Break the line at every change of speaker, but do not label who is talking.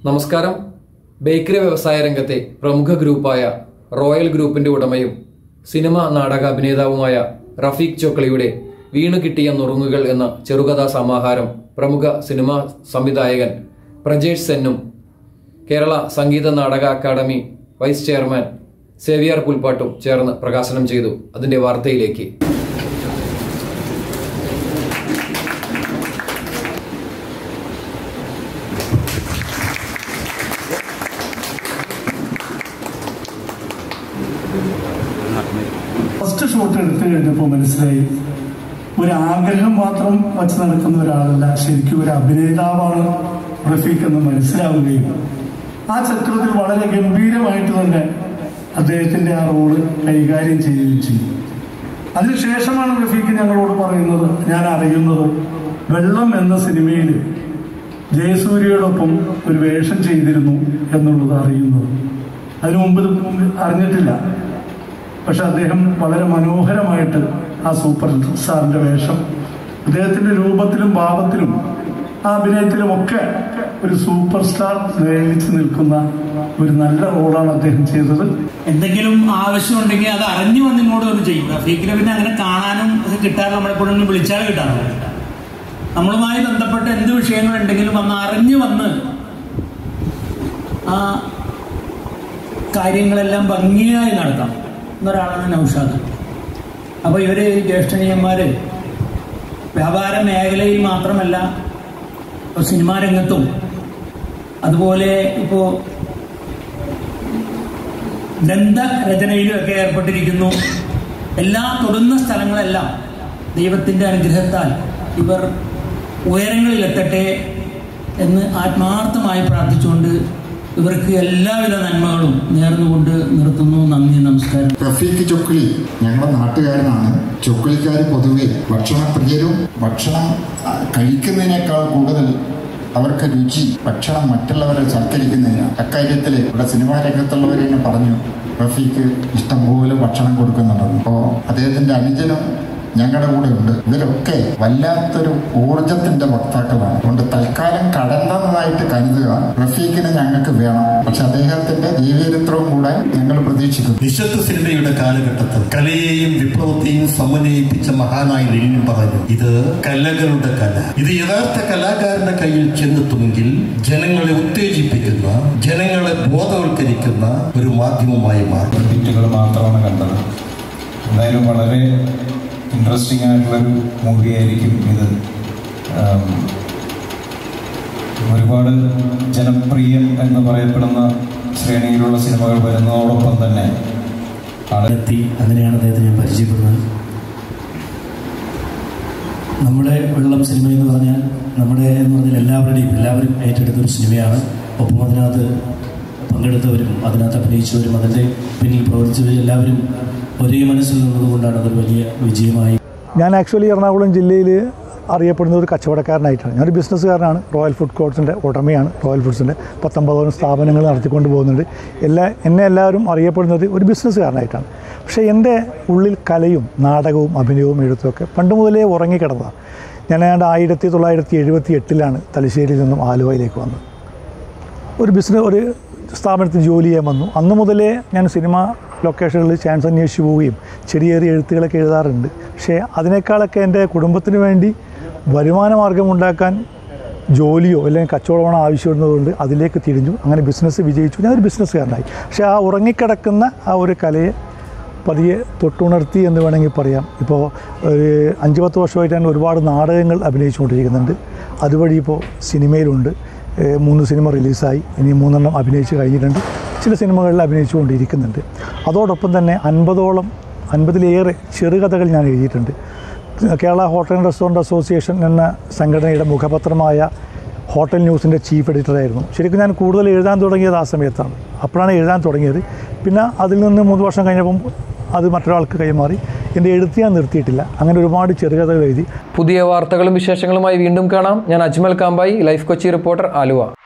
നമസ്കാരം ബേക്കറി വ്യവസായ രംഗത്തെ പ്രമുഖ ഗ്രൂപ്പായ റോയൽ ഗ്രൂപ്പിന്റെ ഉടമയും സിനിമ നാടക അഭിനേതാവുമായ റഫീഖ് ചോക്ലിയുടെ വീണു കിട്ടിയ നുറുങ്ങുകൾ എന്ന ചെറുകഥാ സമാഹാരം പ്രമുഖ സിനിമാ സംവിധായകൻ Prajesh സെന്നും Kerala Sangeetha Nataka Akademi vice chairman Xavier പുൽപ്പാട്ടും ചേർന്ന് പ്രകാശനം ചെയ്തു അതിന്റെ വാർത്തയിലേക്ക്
ഫസ്റ്റ് ഷോട്ട് എടുത്തു കഴിഞ്ഞപ്പോൾ മനസ്സിലായി ഒരു ആഗ്രഹം മാത്രം വച്ച് നടക്കുന്ന ഒരാളല്ല ശരിക്കും ഒരു അഭിനേതാവാണ് റഫീഖ് എന്ന് മനസ്സിലാവുകയും ആ ചിത്രത്തിൽ വളരെ ഗംഭീരമായിട്ട് തന്നെ അദ്ദേഹത്തിന്റെ ആ റോള് കൈകാര്യം ചെയ്യുകയും ചെയ്തു അതിനുശേഷമാണ് റഫീഖ് ഞങ്ങളോട് പറയുന്നത് ഞാൻ അറിയുന്നത് വെള്ളം എന്ന സിനിമയിൽ ജയസൂര്യയോടൊപ്പം ഒരു വേഷം ചെയ്തിരുന്നു എന്നുള്ളത് അറിയുന്നത് അതിനു മുമ്പ് ഇത് അറിഞ്ഞിട്ടില്ല പക്ഷെ അദ്ദേഹം വളരെ മനോഹരമായിട്ട് ആ സൂപ്പർ സ്റ്റാറിന്റെ വേഷം അദ്ദേഹത്തിന്റെ രൂപത്തിലും ഭാവത്തിലും ആ അഭിനയത്തിലും ഒക്കെ ഒരു സൂപ്പർ സ്റ്റാർ നിയമിച്ച് നിൽക്കുന്ന ഒരു നല്ല റോളാണ് അദ്ദേഹം ചെയ്തത്
എന്തെങ്കിലും ആവശ്യമുണ്ടെങ്കിൽ അത് അറിഞ്ഞു വന്ന് ഇങ്ങോട്ട് വന്ന് ചെയ്യും റഫീഖിനെ പിന്നെ അങ്ങനെ കാണാനും ഒക്കെ കിട്ടാറ് നമ്മളെപ്പോഴും വിളിച്ചാൽ കിട്ടാറില്ല നമ്മളുമായി ബന്ധപ്പെട്ട എന്ത് വിഷയങ്ങളുണ്ടെങ്കിലും വന്ന് അറിഞ്ഞു വന്ന് ആ കാര്യങ്ങളെല്ലാം ഭംഗിയായി നടത്താം എന്നൊരാളാണ് നൗഷാദ് അപ്പോൾ ഇവര് ജ്യേഷ്ഠനീയന്മാര് വ്യാപാര മേഖലയിൽ മാത്രമല്ല ഇപ്പോൾ സിനിമാ രംഗത്തും അതുപോലെ ഇപ്പോൾ ഗ്രന്ഥരചനയിലും ഒക്കെ ഏർപ്പെട്ടിരിക്കുന്നു എല്ലാ തൊടുന്ന സ്ഥലങ്ങളെല്ലാം ദൈവത്തിൻ്റെ അനുഗ്രഹത്താൽ ഇവർ ഉയരങ്ങളിലെത്തട്ടെ എന്ന് ആത്മാർത്ഥമായി പ്രാർത്ഥിച്ചുകൊണ്ട് ഇവർക്ക് എല്ലാവിധ നന്മകളും നേർന്നുകൊണ്ട് നിർത്തുന്നു നന്ദി നമസ്കാരം
റഫീഖ് ചൊക്ലി ഞങ്ങളുടെ നാട്ടുകാരനാണ് ചൊക്ലിക്കാർ പൊതുവെ ഭക്ഷണപ്രിയരും ഭക്ഷണം ആ, കഴിക്കുന്നതിനേക്കാൾ കൂടുതൽ അവർക്ക് രുചി ഭക്ഷണം മറ്റുള്ളവരെ സൽക്കരിക്കുന്നതിന് അക്കാര്യത്തിൽ ഇവിടെ സിനിമാ രംഗത്തുള്ളവർ തന്നെ പറഞ്ഞു റഫീഖ് ഇഷ്ടംപോലെ ഭക്ഷണം കൊടുക്കുന്നുണ്ടെന്ന് അപ്പോൾ അദ്ദേഹത്തിന്റെ അനുജനും ഞങ്ങളുടെ കൂടെ ഉണ്ട് ഇവരൊക്കെ വല്ലാത്തൊരു ഊർജത്തിന്റെ വക്താക്കളാണ് അതുകൊണ്ട് തൽക്കാലം കടന്നതായിട്ട് കരുതുക റഫീഖിനെ ഞങ്ങൾക്ക് വേണം പക്ഷെ അദ്ദേഹത്തിന്റെ ജീവചരിത്രവും കൂടെ ഞങ്ങൾ പ്രതീക്ഷിക്കുന്നു
നിശബ്ദ സിനിമയുടെ കാലഘട്ടത്തിൽ കലയെയും വിപ്ലവത്തെയും സമന്വയിപ്പിച്ച മഹാനായ ലെനിൻ പറഞ്ഞു ഇത് കലകളുടെ കല ഇത് യഥാർത്ഥ കലാകാരന്റെ കയ്യിൽ ചെന്നെത്തുമെങ്കിൽ ജനങ്ങളെ ഉത്തേജിപ്പിക്കുന്ന ജനങ്ങളെ ബോധവൽക്കരിക്കുന്ന ഒരു മാധ്യമമായി മാറും
ടിറ്റുകൾ മാത്രമാണ് കണ്ടത് എന്തായാലും വളരെ ഇൻട്രസ്റ്റിംഗ് ആയിട്ടുള്ളൊരു മൂവി ആയിരിക്കും ഇത് ആം, ഒരുപാട് ജനപ്രിയം എന്ന് പറയപ്പെടുന്ന ശ്രേണിയിലുള്ള സിനിമകൾ വരുന്നതോടൊപ്പം തന്നെ ആളെ
എത്തി അങ്ങനെയാണ് അദ്ദേഹത്തെ ഞാൻ പരിചയപ്പെടുന്നത് നമ്മുടെ വെള്ളം സിനിമ എന്ന് പറഞ്ഞാൽ നമ്മുടെ എന്ന് പറഞ്ഞാൽ എല്ലാവരുടെയും എല്ലാവരും ഏറ്റെടുത്തൊരു സിനിമയാണ് ഒപ്പം അതിനകത്ത് പങ്കെടുത്തവരും അതിനകത്ത് അഭിനയിച്ചവരും അതിൻ്റെ പിന്നിൽ പ്രവർത്തിച്ചവരും എല്ലാവരും ഒരേ മനസ്സിൽ നിന്നതുകൊണ്ടാണ് അതൊരു വലിയ വിജയമായി
ഞാൻ ആക്ച്വലി എറണാകുളം ജില്ലയിൽ അറിയപ്പെടുന്ന ഒരു കച്ചവടക്കാരനായിട്ടാണ് ഞാനൊരു ബിസിനസ്സുകാരനാണ് റോയൽ ഫുഡ് കോർട്സിൻ്റെ ഉടമയാണ് റോയൽ ഫുഡ്സിൻ്റെ പത്തൊമ്പതോളം സ്ഥാപനങ്ങൾ നടത്തിക്കൊണ്ട് പോകുന്നുണ്ട് എല്ലാ എന്നെ എല്ലാവരും അറിയപ്പെടുന്നത് ഒരു ബിസിനസ്സുകാരനായിട്ടാണ് പക്ഷേ എൻ്റെ ഉള്ളിൽ കലയും നാടകവും അഭിനയവും എഴുത്തുമൊക്കെ പണ്ട് മുതലേ ഉറങ്ങിക്കിടന്നതാണ് ഞാൻ ഏതാണ്ട് ആയിരത്തി തൊള്ളായിരത്തി എഴുപത്തി എട്ടിലാണ് തലശ്ശേരിയിൽ നിന്നും ആലുവയിലേക്ക് വന്നത് ഒരു ബിസിനസ് ഒരു സ്ഥാപനത്തിൽ ജോലി ചെയ്യാൻ വന്നു അന്ന് മുതലേ ഞാൻ സിനിമ ലൊക്കേഷനുകളിൽ ചാൻസ് അന്വേഷിച്ച് പോവുകയും ചെറിയ ചെറിയ എഴുത്തുകളൊക്കെ എഴുതാറുണ്ട് പക്ഷേ അതിനേക്കാളൊക്കെ എൻ്റെ കുടുംബത്തിന് വേണ്ടി വരുമാന മാർഗം ഉണ്ടാക്കാൻ ജോലിയോ അല്ലെങ്കിൽ കച്ചവടമാണോ ആവശ്യമുള്ളതുകൊണ്ട് അതിലേക്ക് തിരിഞ്ഞു അങ്ങനെ ബിസിനസ് വിജയിച്ചു ഞാനൊരു ബിസിനസ്സുകാരനായി പക്ഷേ ആ ഉറങ്ങിക്കിടക്കുന്ന ആ ഒരു കലയെ പതിയെ തൊട്ടുണർത്തി എന്ന് വേണമെങ്കിൽ പറയാം ഇപ്പോൾ ഒരു അഞ്ച് പത്ത് വർഷമായിട്ട് ഞാൻ ഒരുപാട് നാടകങ്ങൾ അഭിനയിച്ചുകൊണ്ടിരിക്കുന്നുണ്ട് അതുവഴി ഇപ്പോൾ സിനിമയിലുണ്ട് ഏഹ് മൂന്ന് സിനിമ റിലീസായി ഇനി മൂന്നെണ്ണം അഭിനയിച്ച് കഴിഞ്ഞിട്ടുണ്ട് ചില സിനിമകളിൽ അഭിനയിച്ചുകൊണ്ടിരിക്കുന്നുണ്ട് അതോടൊപ്പം തന്നെ അൻപതോളം അൻപതിലേറെ ചെറുകഥകൾ ഞാൻ എഴുതിയിട്ടുണ്ട് Kerala hotel and restaurant association എന്ന സംഘടനയുടെ മുഖപത്രമായ ഹോട്ടൽ ന്യൂസിൻ്റെ ചീഫ് എഡിറ്ററായിരുന്നു ശരിക്കും ഞാൻ കൂടുതൽ എഴുതാൻ തുടങ്ങിയത് ആ സമയത്താണ് അപ്പോഴാണ് എഴുതാൻ തുടങ്ങിയത് പിന്നെ അതിൽ നിന്ന് മൂന്ന് വർഷം കഴിഞ്ഞപ്പം അത് മറ്റൊരാൾക്ക് കൈമാറി എൻ്റെ എഴുത്ത് ഞാൻ നിർത്തിയിട്ടില്ല അങ്ങനെ ഒരുപാട് ചെറുകഥകൾ എഴുതി
പുതിയ വാർത്തകളും വിശേഷങ്ങളുമായി വീണ്ടും കാണാം ഞാൻ അജ്മൽ കാമ്പായി ലൈഫ് കൊച്ചി റിപ്പോർട്ടർ ആലുവ